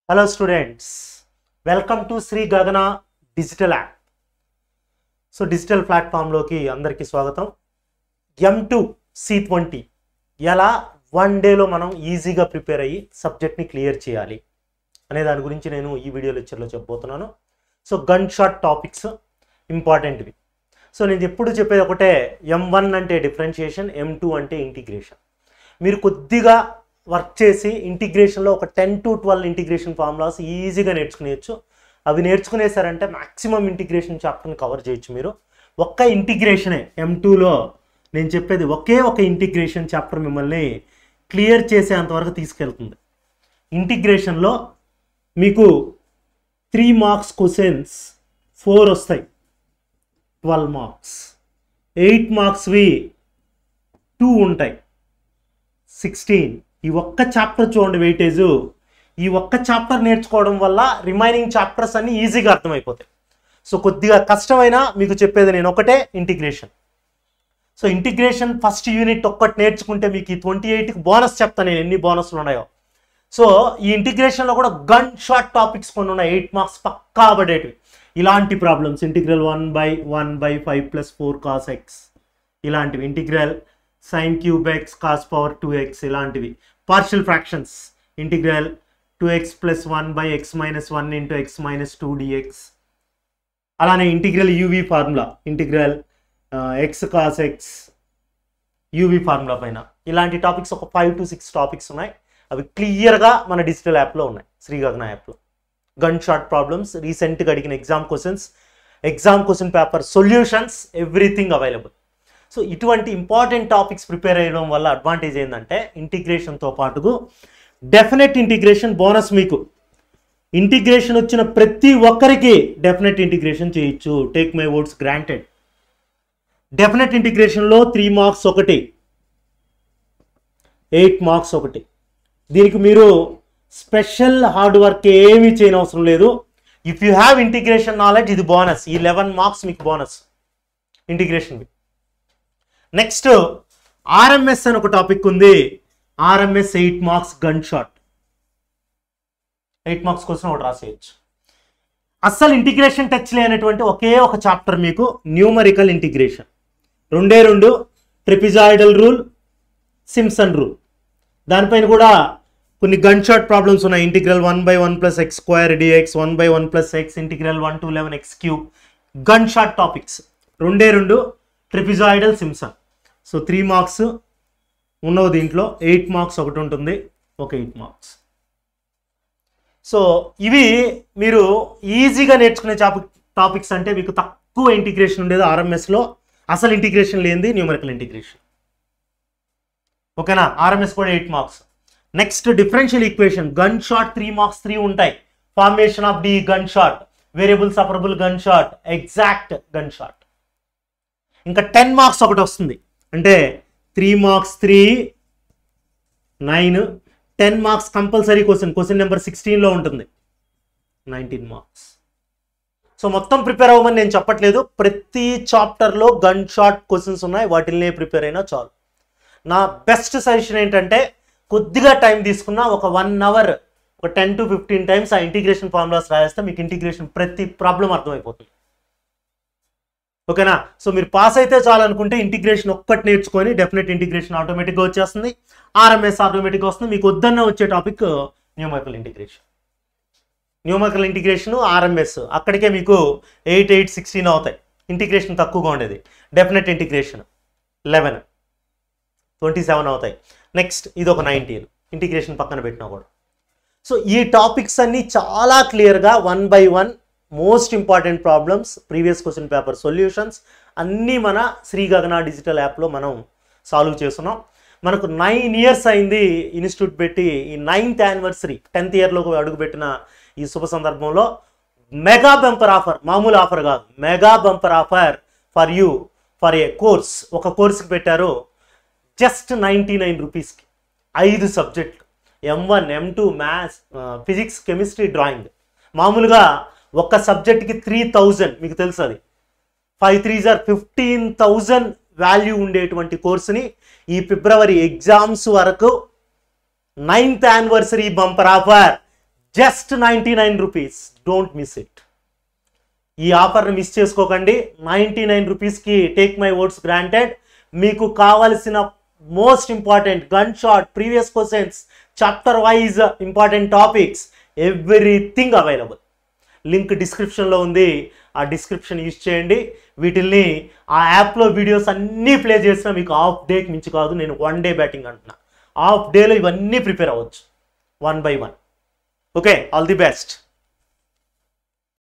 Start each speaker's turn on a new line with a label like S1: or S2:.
S1: hello students welcome to Sri Gagana digital app so digital ప్లాట్ఫామ్లోకి అందరికీ స్వాగతం ఎం టు సి ట్వంటీ ఎలా వన్ డేలో మనం ఈజీగా ప్రిపేర్ అయ్యి సబ్జెక్ట్ని క్లియర్ చేయాలి అనే దాని గురించి నేను ఈ వీడియో లెక్చర్లో చెప్పబోతున్నాను సో గన్ షాట్ టాపిక్స్ ఇంపార్టెంట్వి సో నేను ఎప్పుడు చెప్పేది ఒకటే ఎం వన్ అంటే డిఫరెన్షియేషన్ ఎం టూ అంటే ఇంటిగ్రేషన్ మీరు కొద్దిగా వర్క్ చేసి ఇంటిగ్రేషన్లో ఒక ten to twelve integration formulas ఈజీగా నేర్చుకునేయచ్చు అవి నేర్చుకునేసారంటే మాక్సిమం ఇంటిగ్రేషన్ చాప్టర్ని కవర్ చేయొచ్చు మీరు ఒక్క ఇంటిగ్రేషనే ఎం టూలో నేను చెప్పేది ఒకే ఒక ఇంటిగ్రేషన్ చాప్టర్ మిమ్మల్ని క్లియర్ చేసేంతవరకు తీసుకెళ్తుంది ఇంటిగ్రేషన్లో మీకు త్రీ మార్క్స్ క్వశ్చన్స్ ఫోర్ వస్తాయి ట్వెల్వ్ మార్క్స్ ఎయిట్ మార్క్స్వి టూ ఉంటాయి సిక్స్టీన్ ఈ ఒక్క చాప్టర్ చూడండి వెయిటేజ్ ఈ ఒక్క చాప్టర్ నేర్చుకోవడం వల్ల రిమైనింగ్ చాప్టర్స్ అన్ని ఈజీగా అర్థమైపోతాయి సో కొద్దిగా కష్టమైనా మీకు చెప్పేది నేను ఒకటే integration so integration first unit ఒక్కటి నేర్చుకుంటే మీకు ఈ ట్వంటీ ఎయిట్కి బోనస్ చెప్తాను నేను ఎన్ని బోనస్లు ఉన్నాయో సో ఈ ఇంటిగ్రేషన్లో కూడా గన్ షార్ట్ టాపిక్స్ కొన్ని ఉన్నాయి ఎయిట్ మార్క్స్ పక్కా పడేటివి ఇలాంటి problems integral one by one by five plus four cos x ఇలాంటివి integral sine cube x cos power two x ఇలాంటివి partial fractions integral two x plus one by x minus one into x minus two dx అలానే integral UV formula integral x cos x UV formula పైన ఇలాంటి topics ఒక five to six topics ఉన్నాయి అవి క్లియర్గా మన digital యాప్లో ఉన్నాయి శ్రీగగన యాప్లో గన్ షాట్ ప్రాబ్లమ్స్ రీసెంట్గా అడిగిన exam questions exam question paper solutions everything available so ఇటువంటి ఇంపార్టెంట్ టాపిక్స్ ప్రిపేర్ అయ్యడం వల్ల అడ్వాంటేజ్ ఏంటంటే ఇంటిగ్రేషన్తో పాటుకు డెఫినెట్ ఇంటిగ్రేషన్ బోనస్ మీకు ఇంటిగ్రేషన్ వచ్చిన ప్రతి ఒక్కరికి డెఫినెట్ ఇంటిగ్రేషన్ చేయొచ్చు take my words granted definite ఇంటిగ్రేషన్లో త్రీ మార్క్స్ ఒకటి ఎయిట్ మార్క్స్ ఒకటి దీనికి మీరు స్పెషల్ హార్డ్ వర్క్ ఏమీ చేయని అవసరం లేదు if you have integration knowledge ఇది బోనస్ ఈ లెవెన్ మార్క్స్ మీకు బోనస్ ఇంటిగ్రేషన్ నెక్స్ట్ ఆర్ఎంఎస్ అని ఒక టాపిక్ ఉంది RMS eight marks gun shot eight marks కోసం ఒకటి రాసేయచ్చు అస్సలు ఇంటిగ్రేషన్ టచ్ లేనటువంటి ఒకే ఒక చాప్టర్ మీకు న్యూమరికల్ ఇంటిగ్రేషన్ రెండే రెండు ట్రిపిజాయిడల్ రూల్ సిమ్సన్ రూల్ దానిపైన కూడా కొన్ని గన్ షాట్ ప్రాబ్లమ్స్ ఉన్నాయి integral one by one plus x square dx one by one plus x integral one to eleven x cube gun shot topics రెండే రెండు trapezoidal Simpson so three marks ఉన్నవి దీంట్లో eight marks ఒకటి ఉంటుంది ఒక eight marks so ఇవి మీరు ఈజీగా నేర్చుకునే టాపిక్ టాపిక్స్ అంటే మీకు తక్కువ ఇంటిగ్రేషన్ ఉండేది ఆర్ఎంఎస్లో అసలు ఇంటిగ్రేషన్ లేనిది న్యూమరికల్ ఇంటిగ్రేషన్ ఓకేనా ఆర్ఎంఎస్ కూడా eight marks next differential equation gun shot three marks three ఉంటాయి formation of D gun shot variable separable gun shot exact gun shot ఇంకా టెన్ మార్క్స్ ఒకటి వస్తుంది అంటే three marks three nine ten marks compulsory question question number సిక్స్టీన్లో ఉంటుంది nineteen marks so మొత్తం prepare అవ్వమని నేను చెప్పట్లేదు ప్రతి చాప్టర్లో గన్ షాట్ క్వశ్చన్స్ ఉన్నాయి వాటిల్నే ప్రిపేర్ అయినా చాలు నా బెస్ట్ సజెషన్ ఏంటంటే కొద్దిగా టైం తీసుకున్న ఒక వన్ అవర్ ఒక టెన్ టు ఫిఫ్టీన్ టైమ్స్ ఆ ఇంటిగ్రేషన్ ఫార్ములాస్ రాస్తే మీకు ఇంటిగ్రేషన్ ప్రతి ప్రాబ్లం అర్థమైపోతుంది ఓకేనా సో మీరు పాస్ అయితే చాలనుకుంటే ఇంటిగ్రేషన్ ఒక్కటి నేర్చుకొని డెఫినెట్ ఇంటిగ్రేషన్ ఆటోమేటిక్గా వచ్చేస్తుంది ఆర్ఎంఎస్ ఆటోమేటిక్గా వస్తుంది మీకు వద్దన్న వచ్చే topic numerical integration numerical integration RMS అక్కడికే మీకు ఎయిట్ ఎయిట్ సిక్స్టీన్ అవుతాయి ఇంటిగ్రేషన్ తక్కువగా ఉండేది definite integration eleven twenty seven అవుతాయి నెక్స్ట్ ఇది ఒక నైన్టీన్ ఇంటిగ్రేషన్ పక్కన పెట్టినా కూడా సో ఈ టాపిక్స్ అన్నీ చాలా క్లియర్గా one by one most important problems previous question paper solutions అన్నీ మన శ్రీ గగన డిజిటల్ యాప్లో మనం సాల్వ్ చేస్తున్నాం మనకు నైన్ ఇయర్స్ అయింది ఇన్స్టిట్యూట్ పెట్టి ఈ నైన్త్ యానివర్సరీ టెన్త్ ఇయర్లోకి అడుగుపెట్టిన ఈ శుభ సందర్భంలో మెగా బంపర్ ఆఫర్ మామూలు ఆఫర్ కాదు mega bumper offer for you for a course ఒక కోర్స్కి పెట్టారు జస్ట్ నైంటీ నైన్ రూపీస్కి ఐదు సబ్జెక్టులు M one M two maths physics chemistry drawing మామూలుగా ఒక్క సబ్జెక్ట్కి త్రీ థౌజండ్ మీకు తెలుసు అది ఫైవ్ త్రీ జార్ ఫిఫ్టీన్ థౌజండ్ వాల్యూ ఉండేటువంటి కోర్సుని ఈ ఫిబ్రవరి ఎగ్జామ్స్ వరకు ninth anniversary bumper offer just ninety nine rupees don't miss it ఈ ఆఫర్ని మిస్ చేసుకోకండి నైంటీ నైన్ రూపీస్కి టేక్ మై వర్డ్స్ గ్రాంటెడ్ మీకు కావలసిన most important gun shot previous questions chapter wise important topics everything available link డిస్క్రిప్షన్లో ఉంది ఆ description use చేయండి వీటిల్ని ఆ యాప్లో వీడియోస్ అన్నీ ప్లే చేసినా మీకు హాఫ్ డేకి మించి కాదు నేను వన్ డే బ్యాటింగ్ అంటున్నా హాఫ్ డేలో ఇవన్నీ ప్రిపేర్ అవ్వచ్చు one by one okay all the best